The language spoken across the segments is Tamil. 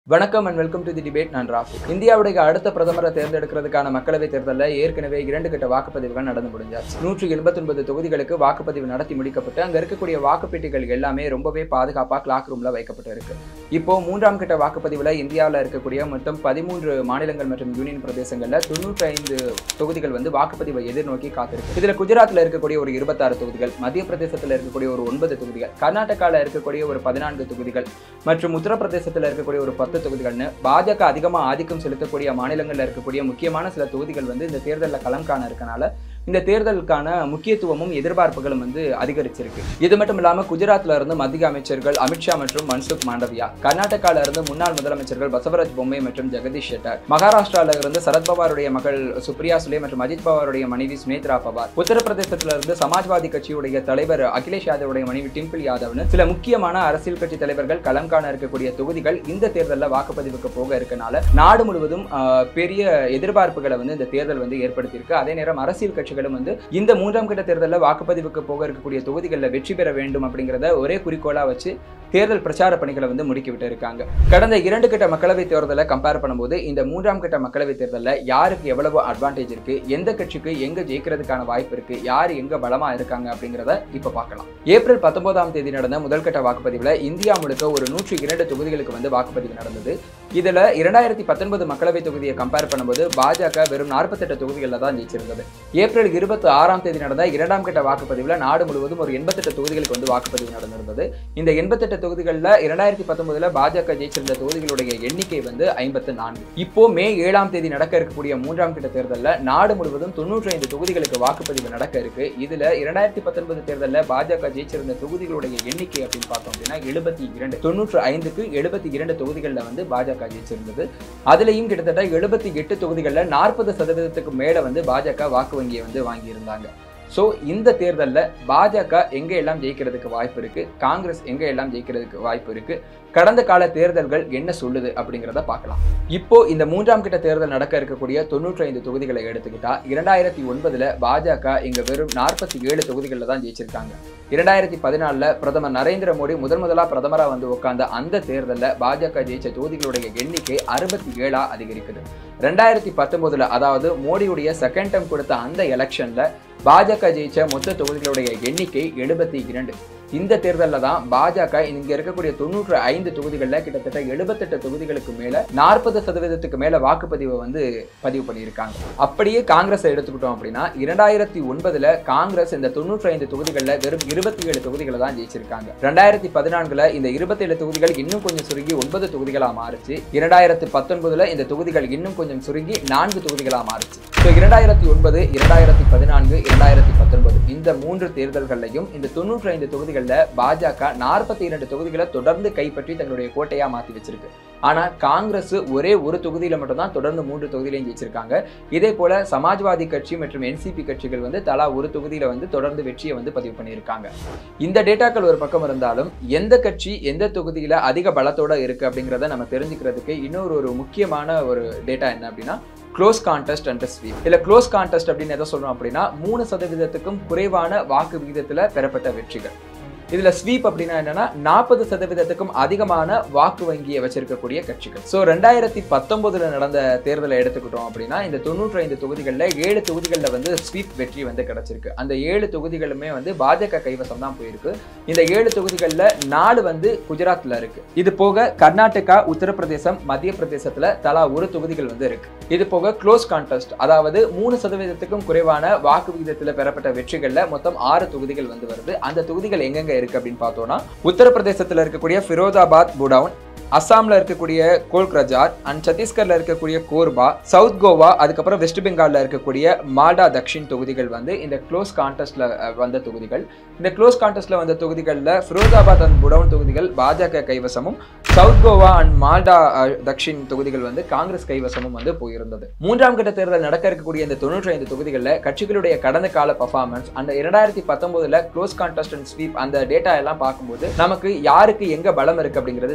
வணக்கம் and welcome to the debate நான் ராஃபி இந்தியாவுடைய அடுத்த பிரதமரை தேர்ந்தெடுக்கிறதுக்கான மக்களவைத் தேர்தலில் ஏற்கனவே இரண்டு கட்ட வாக்குப்பதிவுகள் நடந்து முடிஞ்சாச்சு நூற்றி எண்பத்தொன்பது தொகுதிகளுக்கு வாக்குப்பதிவு நடத்தி முடிக்கப்பட்டு அங்க இருக்கக்கூடிய வாக்குப்பெட்டிகள் எல்லாமே ரொம்பவே பாதுகாப்பா கிளாக் ரூம்ல வைக்கப்பட்டு இருக்கு இப்போ மூன்றாம் கட்ட வாக்குப்பதிவுல இந்தியாவில் இருக்கக்கூடிய மொத்தம் பதிமூன்று மாநிலங்கள் மற்றும் யூனியன் பிரதேசங்கள்ல தொண்ணூற்றி ஐந்து தொகுதிகள் வந்து வாக்குப்பதிவை எதிர்நோக்கி காத்திருக்கு இதுல குஜராத்ல இருக்கக்கூடிய ஒரு இருபத்தாறு தொகுதிகள் மத்திய பிரதேசத்துல இருக்கக்கூடிய ஒரு ஒன்பது தொகுதிகள் கர்நாடகால இருக்கக்கூடிய ஒரு பதினான்கு தொகுதிகள் மற்றும் உத்தரப்பிரதேசத்தில் இருக்கக்கூடிய ஒரு பத்து தொகுதிகள்னு பாஜக அதிகமாக ஆதிக்கம் செலுத்தக்கூடிய மாநிலங்களில் இருக்கக்கூடிய முக்கியமான சில தொகுதிகள் வந்து இந்த தேர்தலில் களம் காண இருக்கனால இந்த தேர்தலுக்கான முக்கியத்துவமும் எதிர்பார்ப்புகளும் வந்து அதிகரிச்சிருக்கு இது மட்டும் இல்லாமல் குஜராத்ல இருந்து மத்திய அமைச்சர்கள் அமித்ஷா மற்றும் மன்சுக் மாண்டவியா கர்நாடகால இருந்து முன்னாள் முதலமைச்சர்கள் பசவராஜ் பொம்மை மற்றும் ஜெகதீஷ் ஷெட்டர் மகாராஷ்டிரால இருந்து சரத்பவாருடைய மகள் சுப்ரியா சுலே மற்றும் அஜித் பவாருடைய மனைவி சுனேத்ரா பவார் உத்தரப்பிரதேசத்துல இருந்து சமாஜ்வாதி கட்சியுடைய தலைவர் அகிலேஷ் யாதவுடைய மனைவி டிம்பிள் யாதவ்னு சில முக்கியமான அரசியல் கட்சி தலைவர்கள் களம் காண இருக்கக்கூடிய தொகுதிகள் இந்த தேர்தலில் வாக்குப்பதிவுக்கு போக இருக்கனால நாடு முழுவதும் ஆஹ், பெரிய எதிர்பார்ப்புகளை வந்து இந்த தேர்தல் வந்து ஏற்படுத்தியிருக்கு அதே நேரம் அரசியல் கட்சிகளும் வந்து இந்த மூன்றாம் கட்ட தேர்தலில் வாக்குப்பதிவுக்கு போக இருக்கக்கூடிய தொகுதிகளில் வெற்றி பெற வேண்டும் அப்படிங்கிறத ஒரே குறிக்கோளா வச்சு தேர்தல் பிரச்சார பணிகளை வந்து முடுக்கிவிட்டு இருக்காங்க கடந்த இரண்டு கட்ட மக்களவைத் தேர்தலை கம்பேர் பண்ணும்போது இந்த மூன்றாம் கட்ட மக்களவைத் தேர்தலில் யாருக்கு எவ்வளவு அட்வான்டேஜ் இருக்கு எந்த கட்சிக்கு எங்க ஜெயிக்கிறதுக்கான வாய்ப்பு இருக்கு யார் எங்க பலமா இருக்காங்க அப்படிங்கிறத இப்ப பார்க்கலாம் ஏப்ரல் பத்தொன்பதாம் தேதி நடந்த முதல் கட்ட வாக்குப்பதிவுல இந்தியா முழுக்க ஒரு நூற்றி இரண்டு தொகுதிகளுக்கு வந்து வாக்குப்பதிவு நடந்தது இதுல இரண்டாயிரத்தி பத்தொன்பது மக்களவை தொகுதியை கம்பேர் பண்ணும்போது பாஜக வெறும் நாற்பத்தெட்டு தொகுதிகளில் தான் ஜெயிச்சிருந்தது ஏப்ரல் இருபத்தி ஆறாம் தேதி நடந்த இரண்டாம் கட்ட வாக்குப்பதிவுல நாடு முழுவதும் ஒரு எண்பத்தெட்டு தொகுதிகளுக்கு வந்து வாக்குப்பதிவு நடந்திருந்தது இந்த எண்பத்தெட்டு தொகுதிகளில் இரண்டாயிரத்தி பத்தொன்பதுல பாஜக ஜெயிச்சிருந்த தொகுதிகளுடைய எண்ணிக்கை வந்து ஐம்பத்து நான்கு இப்போ மே ஏழாம் தேதி நடக்க இருக்கக்கூடிய மூன்றாம் கட்ட தேர்தலில் நாடு முழுவதும் தொண்ணூற்றி ஐந்து தொகுதிகளுக்கு வாக்குப்பதிவு நடக்க இருக்கு இதுல இரண்டாயிரத்தி பத்தொன்பது தேர்தலில் பாஜக ஜெயிச்சிருந்த தொகுதிகளுடைய எண்ணிக்கை அப்படின்னு பார்த்தோம் அப்படின்னா எழுபத்தி இரண்டு தொண்ணூற்று ஐந்துக்கு எழுபத்தி இரண்டு தொகுதிகளில் வந்து பாஜக ஜெயிச்சிருந்தது அதுலயும் கிட்டத்தட்ட எழுபத்தி எட்டு தொகுதிகளில் நாற்பது சதவீதத்துக்கு மேல வந்து பாஜக வாக்கு வங்கியை வந்து வாங்கியிருந்தாங்க ஸோ இந்த தேர்தலில் பாஜக எங்கே எல்லாம் ஜெயிக்கிறதுக்கு வாய்ப்பு இருக்கு காங்கிரஸ் எங்கே எல்லாம் ஜெயிக்கிறதுக்கு வாய்ப்பு இருக்கு கடந்த கால தேர்தல்கள் என்ன சொல்லுது அப்படிங்கிறத பார்க்கலாம் இப்போ இந்த மூன்றாம் கட்ட தேர்தல் நடக்க இருக்கக்கூடிய தொண்ணூற்றி ஐந்து தொகுதிகளை எடுத்துக்கிட்டா இரண்டாயிரத்தி ஒன்பதுல பாஜக இங்க வெறும் நாற்பத்தி ஏழு தொகுதிகளில் தான் ஜெயிச்சிருக்காங்க இரண்டாயிரத்தி பதினாலில் பிரதமர் நரேந்திர மோடி முதன் முதலா பிரதமரா வந்து உட்கார்ந்த அந்த தேர்தலில் பாஜக ஜெயிச்ச தொகுதிகளுடைய எண்ணிக்கை அறுபத்தி ஏழா அதிகரிக்குது ரெண்டாயிரத்தி பத்தொன்பதுல அதாவது மோடியுடைய செகண்ட் டைம் கொடுத்த அந்த எலெக்ஷன்ல பாஜக ஜெயிச்ச மொத்த தொகுதிகளுடைய எண்ணிக்கை எழுபத்தி இரண்டு இந்த தேர்தலில் தான் பாஜக இங்க இருக்கக்கூடிய தொண்ணூற்று ஐந்து தொகுதிகளில் கிட்டத்தட்ட எழுபத்தெட்டு தொகுதிகளுக்கு மேல நாற்பது சதவீதத்துக்கு மேல வாக்குப்பதிவை வந்து பதிவு பண்ணியிருக்காங்க அப்படியே காங்கிரஸ் எடுத்துக்கிட்டோம் அப்படின்னா இரண்டாயிரத்தி ஒன்பதுல காங்கிரஸ் இந்த தொண்ணூற்றி ஐந்து தொகுதிகளில் வெறும் இருபத்தி ஏழு தொகுதிகளை தான் ஜெயிச்சிருக்காங்க ரெண்டாயிரத்தி பதினான்குல இந்த இருபத்தி ஏழு தொகுதிகள் இன்னும் கொஞ்சம் சுருங்கி ஒன்பது தொகுதிகளா மாறுச்சு இரண்டாயிரத்தி பத்தொன்பதுல இந்த தொகுதிகள் இன்னும் கொஞ்சம் சுருங்கி நான்கு தொகுதிகளா மாறுச்சு ஸோ இரண்டாயிரத்தி ஒன்பது இரண்டாயிரத்தி பதினான்கு இரண்டாயிரத்தி பத்தொன்பது இந்த மூன்று தேர்தல்கள்லையும் இந்த தொண்ணூற்றி ஐந்து தொகுதிகளில் பாஜக நாற்பத்தி இரண்டு தொகுதிகளை தொடர்ந்து கைப்பற்றி தங்களுடைய கோட்டையா மாத்தி வச்சிருக்கு ஆனா காங்கிரஸ் ஒரே ஒரு தொகுதியில மட்டும்தான் தொடர்ந்து மூன்று தொகுதியிலையும் ஜெயிச்சிருக்காங்க இதே போல சமாஜ்வாதி கட்சி மற்றும் என்சிபி கட்சிகள் வந்து தலா ஒரு தொகுதியில வந்து தொடர்ந்து வெற்றியை வந்து பதிவு பண்ணியிருக்காங்க இந்த டேட்டாக்கள் ஒரு பக்கம் இருந்தாலும் எந்த கட்சி எந்த தொகுதியில அதிக பலத்தோட இருக்கு அப்படிங்கிறத நம்ம தெரிஞ்சுக்கிறதுக்கு இன்னொரு ஒரு முக்கியமான ஒரு டேட்டா என்ன அப்படின்னா க்ளோஸ் கான்டெஸ்ட் அண்ட் ஸ்வீப் இல்ல க்ளோஸ் கான்டெஸ்ட் அப்படின்னு எதை சொல்றோம் அப்படின்னா மூணு சதவீதத்துக்கும் குறைவான வாக்கு விகிதத்துல பெறப்பட்ட வெற்றிகள் இதுல ஸ்வீப் அப்படின்னா என்னன்னா நாற்பது சதவீதத்துக்கும் அதிகமான வாக்கு வங்கியை வச்சிருக்கக்கூடிய கட்சிகள் ஸோ ரெண்டாயிரத்தி பத்தொன்பதுல நடந்த தேர்தலை எடுத்துக்கிட்டோம் அப்படின்னா இந்த தொண்ணூற்றி ஐந்து தொகுதிகளில் ஏழு தொகுதிகளில் வந்து ஸ்வீப் வெற்றி வந்து கிடைச்சிருக்கு அந்த ஏழு தொகுதிகளுமே வந்து பாஜக கைவசம் தான் போயிருக்கு இந்த ஏழு தொகுதிகளில் நாலு வந்து குஜராத்ல இருக்கு இது போக கர்நாடகா உத்தரப்பிரதேசம் மத்திய பிரதேசத்துல தலா ஒரு தொகுதிகள் வந்து இருக்கு இது போக க்ளோஸ் கான்டெஸ்ட் அதாவது மூணு சதவீதத்துக்கும் குறைவான வாக்கு விகிதத்தில் பெறப்பட்ட வெற்றிகள்ல மொத்தம் ஆறு தொகுதிகள் வந்து வருது அந்த தொகுதிகள் எங்கெங்க இருக்கு அப்படின்னு பார்த்தோம்னா உத்தரப்பிரதேசத்துல இருக்கக்கூடிய ஃபிரோதாபாத் புடவுன் அஸ்ஸாம்ல இருக்கக்கூடிய கோல்க்ரஜார் அண்ட் சத்தீஸ்கர்ல இருக்கக்கூடிய கோர்பா சவுத் கோவா அதுக்கப்புறம் வெஸ்ட் பெங்கால்ல இருக்கக்கூடிய மால்டா தக்ஷின் தொகுதிகள் வந்து இந்த க்ளோஸ் கான்டெஸ்ட்ல அஹ், வந்த தொகுதிகள் இந்த க்ளோஸ் கான்டெஸ்ட்ல வந்த தொகுதிகளில் ஃபிரோதாபாத் அண்ட் புடவுன் தொகுதிகள் பாஜக கைவசமும் south Goa and Malda ah, Dakshin தொகுதிகள் வந்து காங்கிரஸ் கைவசமும் வந்து போயிருந்தது மூன்றாம் கட்ட தேர்தல் நடக்க இருக்கக்கூடிய இந்த தொண்ணூற்றி ஐந்து தொகுதிகளில் கட்சிகளுடைய கடந்த கால பர்ஃபார்மன்ஸ் அந்த இரண்டாயிரத்தி பத்தொன்பதுல க்ளோஸ் கான்டெஸ்ட் அண்ட் ஸ்வீப் அந்த டேட்டா எல்லாம் பார்க்கும்போது நமக்கு யாருக்கு எங்க பலம் இருக்கு அப்படிங்கிறது தெரிய வருது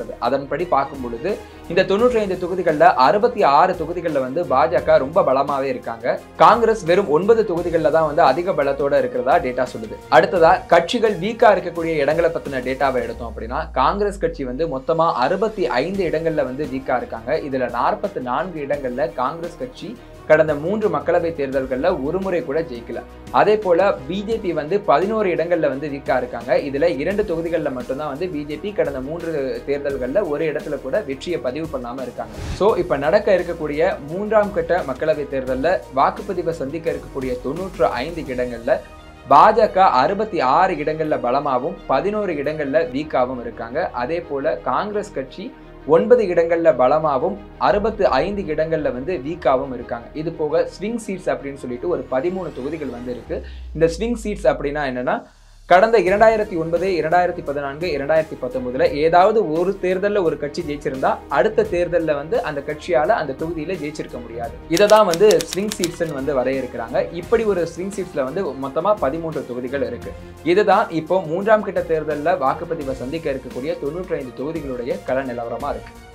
சொல்லப்படுது அதன்படி பார்க்கும் பொழுது இந்த தொண்ணூற்றி ஐந்து தொகுதிகளில் அறுபத்தி ஆறு தொகுதிகளில் வந்து பாஜக ரொம்ப பலமாவே இருக்காங்க காங்கிரஸ் வெறும் ஒன்பது தொகுதிகளில் தான் வந்து அதிக பலத்தோட இருக்கிறதா டேட்டா சொல்லுது அடுத்ததா கட்சிகள் வீக்கா இருக்கக்கூடிய இடங்களை பத்தின டேட்டாவை எடுத்தோம் அப்படின்னா காங்கிரஸ் கட்சி வந்து மொத்தமா அறுபத்தி ஐந்து இடங்கள்ல வந்து வீக்கா இருக்காங்க இதுல நாற்பத்தி நான்கு இடங்கள்ல காங்கிரஸ் கட்சி கடந்த மூன்று மக்களவை தேர்தல்கள்ல ஒரு முறை கூட ஜெயிக்கல அதே போல பிஜேபி வந்து பதினோரு இடங்கள்ல வந்து வீக்கா இருக்காங்க இதுல இரண்டு தொகுதிகளில் மட்டும்தான் வந்து பிஜேபி கடந்த மூன்று தேர்தல்கள்ல ஒரு இடத்துல கூட வெற்றியை பதிவு பண்ணாம இருக்காங்க சோ இப்ப நடக்க இருக்கக்கூடிய மூன்றாம் கட்ட மக்களவை தேர்தல்ல வாக்குப்பதிவை சந்திக்க இருக்கக்கூடிய தொண்ணூற்று ஐந்து இடங்கள்ல பாஜக அறுபத்தி ஆறு இடங்கள்ல பலமாகவும் பதினோரு இடங்கள்ல வீக்காவும் இருக்காங்க அதே போல காங்கிரஸ் கட்சி ஒன்பது இடங்கள்ல பலமாகவும் அறுபத்து ஐந்து இடங்கள்ல வந்து வீக்காவும் இருக்காங்க இது போக ஸ்விங் சீட்ஸ் அப்படின்னு சொல்லிட்டு ஒரு பதிமூணு தொகுதிகள் வந்து இருக்கு இந்த ஸ்விங் சீட்ஸ் அப்படின்னா என்னன்னா கடந்த இரண்டாயிரத்தி ஒன்பது இரண்டாயிரத்தி பதினான்கு இரண்டாயிரத்தி பத்தொன்பதுல ஏதாவது ஒரு தேர்தலில் ஒரு கட்சி ஜெயிச்சிருந்தா அடுத்த தேர்தலில் வந்து அந்த கட்சியால அந்த தொகுதியில ஜெயிச்சிருக்க முடியாது இதை தான் வந்து ஸ்விங் சீட்ஸ்ன்னு வந்து வரையறுக்கிறாங்க இப்படி ஒரு ஸ்விங் சீட்ஸ்ல வந்து மொத்தமா பதிமூன்று தொகுதிகள் இருக்கு இதுதான் இப்போ மூன்றாம் கட்ட தேர்தலில் வாக்குப்பதிவை சந்திக்க இருக்கக்கூடிய தொண்ணூற்றி ஐந்து தொகுதிகளுடைய கள நிலவரமா இருக்கு